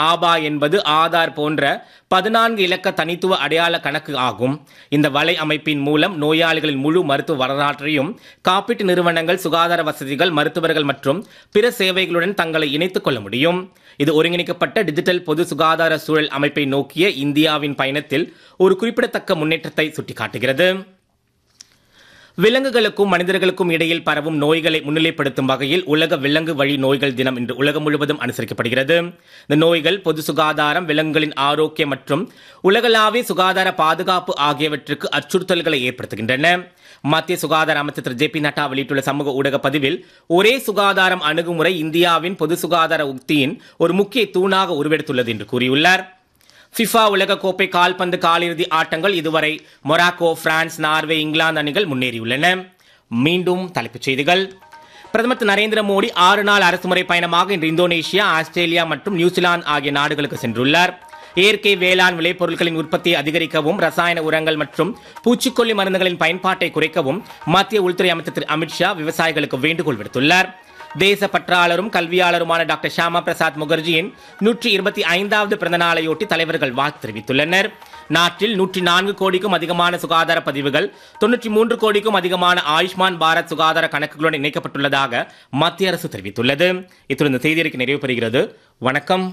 ஆபா என்பது ஆதார் போன்ற பதினான்கு இலக்க தனித்துவ அடையாள கணக்கு ஆகும் இந்த வலை அமைப்பின் மூலம் நோயாளிகளின் முழு மருத்துவ வரலாற்றையும் காப்பீட்டு நிறுவனங்கள் சுகாதார வசதிகள் மருத்துவர்கள் மற்றும் பிற சேவைகளுடன் தங்களை இணைத்துக் கொள்ள முடியும் இது ஒருங்கிணைக்கப்பட்ட டிஜிட்டல் பொது சுகாதார சூழல் அமைப்பை நோக்கிய இந்தியாவின் பயணத்தில் ஒரு குறிப்பிடத்தக்க முன்னேற்றத்தை சுட்டிக்காட்டுகிறது விலங்குகளுக்கும் மனிதர்களுக்கும் இடையில் பரவும் நோய்களை முன்னிலைப்படுத்தும் வகையில் உலக விலங்கு வழி நோய்கள் தினம் இன்று உலகம் முழுவதும் அனுசரிக்கப்படுகிறது இந்த நோய்கள் பொது சுகாதாரம் விலங்குகளின் ஆரோக்கியம் மற்றும் உலகளாவிய சுகாதார பாதுகாப்பு ஆகியவற்றுக்கு அச்சுறுத்தல்களை ஏற்படுத்துகின்றன மத்திய சுகாதார அமைச்சர் திரு ஜே பி நட்டா வெளியிட்டுள்ள சமூக ஊடக பதிவில் ஒரே சுகாதாரம் அணுகுமுறை இந்தியாவின் பொது சுகாதார உக்தியின் ஒரு முக்கிய தூணாக உருவெடுத்துள்ளது என்று கூறியுள்ளார் ஃபிஃபா உலகக்கோப்பை கால்பந்து காலிறுதி ஆட்டங்கள் இதுவரை மொராக்கோ பிரான்ஸ் நார்வே இங்கிலாந்து அணிகள் முன்னேறியுள்ளன மீண்டும் தலைப்புச் செய்திகள் பிரதமர் திரு நரேந்திர மோடி ஆறு நாள் அரசுமுறை பயணமாக இன்று இந்தோனேஷியா ஆஸ்திரேலியா மற்றும் நியூசிலாந்து ஆகிய நாடுகளுக்கு சென்றுள்ளார் இயற்கை வேளாண் விளைபொருட்களின் உற்பத்தியை அதிகரிக்கவும் ரசாயன உரங்கள் மற்றும் பூச்சிக்கொல்லி மருந்துகளின் பயன்பாட்டை குறைக்கவும் மத்திய உள்துறை அமைச்சர் திரு அமித்ஷா விவசாயிகளுக்கு வேண்டுகோள் விடுத்துள்ளார் தேச பற்றாளரும் கல்வியாளருமான டாக்டர் ஷியாமா பிரசாத் முகர்ஜியின் நூற்றி இருபத்தி ஐந்தாவது பிறந்த நாளையொட்டி தலைவர்கள் வாழ்த்து தெரிவித்துள்ளனர் நாட்டில் நூற்றி நான்கு கோடிக்கும் அதிகமான சுகாதார பதிவுகள் தொன்னூற்றி மூன்று கோடிக்கும் அதிகமான ஆயுஷ்மான் பாரத் சுகாதார கணக்குகளுடன் இணைக்கப்பட்டுள்ளதாக மத்திய அரசு தெரிவித்துள்ளது இத்துடன் இந்த செய்தியறிக்கை நிறைவு பெறுகிறது வணக்கம்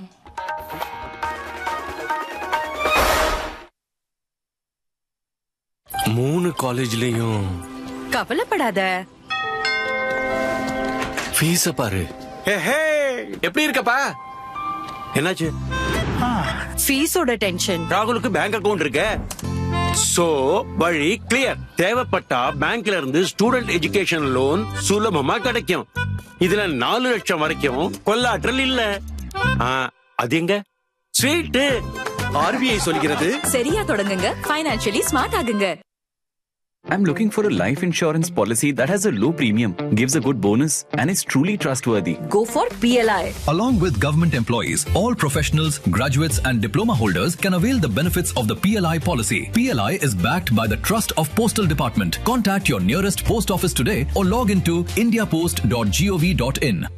மூணு காலேஜ்லயும் கவலைப்படாத ஃபீஸ பாரு ஹே, ஹே, எப்படி இருக்கப்பா என்னாச்சு ஃபீஸோட டென்ஷன் ராகுலுக்கு பேங்க் அக்கவுண்ட் இருக்கு சோ வழி கிளியர் தேவைப்பட்டா பேங்க்ல இருந்து ஸ்டூடெண்ட் எஜுகேஷன் லோன் சுலபமா கிடைக்கும் இதுல நாலு லட்சம் வரைக்கும் கொள்ளாற்றல் இல்ல ஆ, அது எங்க ஸ்வீட்டு ஆர்பிஐ சொல்கிறது சரியா தொடங்குங்க ஃபைனான்சியலி ஸ்மார்ட் ஆகுங்க I'm looking for a life insurance policy that has a low premium, gives a good bonus, and is truly trustworthy. Go for PLI Along with government employees, all professionals, graduates, and diploma holders can avail the benefits of the PLI policy. PLI is backed by the Trust of Postal Department. Contact your nearest post office today or log into indiapost.gov.in.